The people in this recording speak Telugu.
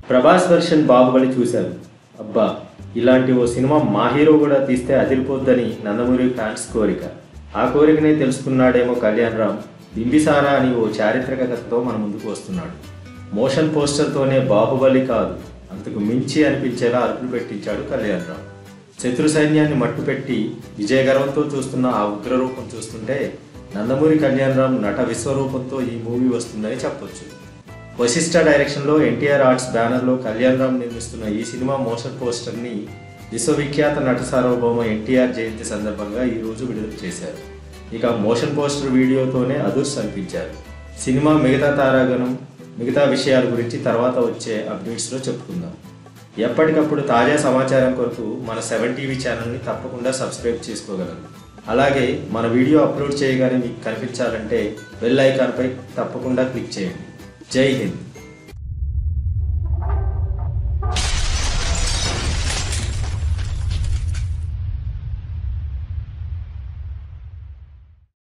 ప్రభాస్ వెర్షన్ బాహుబలి చూశాను అబ్బా ఇలాంటి ఓ సినిమా మా హీరో కూడా తీస్తే అదిరిపోద్దని నందమూరి ఫ్యాన్స్ కోరిక ఆ కోరికనే తెలుసుకున్నాడేమో కళ్యాణ్ రామ్ బింబిసారా అని ఓ చారిత్రక కథతో మన ముందుకు వస్తున్నాడు మోషన్ పోస్టర్తోనే బాహుబలి కాదు అంతకు మించి అనిపించేలా అరుపులు పెట్టించాడు కళ్యాణ్ రామ్ శత్రు సైన్యాన్ని మట్టుపెట్టి విజయగర్వంతో చూస్తున్న ఆ ఉగ్రరూపం చూస్తుంటే నందమూరి కళ్యాణ్ రామ్ నట విశ్వరూపంతో ఈ మూవీ వస్తుందని చెప్పొచ్చు వశిష్ఠ డైరెక్షన్లో ఎన్టీఆర్ ఆర్ట్స్ బ్యానర్లో కళ్యాణ్ రామ్ నిర్మిస్తున్న ఈ సినిమా మోషన్ పోస్టర్ని విశ్వవిఖ్యాత నట సార్వభౌమ ఎన్టీఆర్ జయంతి సందర్భంగా ఈ రోజు విడుదల చేశారు ఇక మోషన్ పోస్టర్ వీడియోతోనే అదుర్స్ అనిపించారు సినిమా మిగతా తారాగణం మిగతా విషయాల గురించి తర్వాత వచ్చే అప్డేట్స్లో చెప్పుకుందాం ఎప్పటికప్పుడు తాజా సమాచారం కొరకు మన సెవెన్ టీవీ ఛానల్ని తప్పకుండా సబ్స్క్రైబ్ చేసుకోగలరు అలాగే మన వీడియో అప్లోడ్ చేయగానే మీకు కనిపించాలంటే బెల్ ఐకాన్పై తప్పకుండా క్లిక్ చేయండి జై హింద్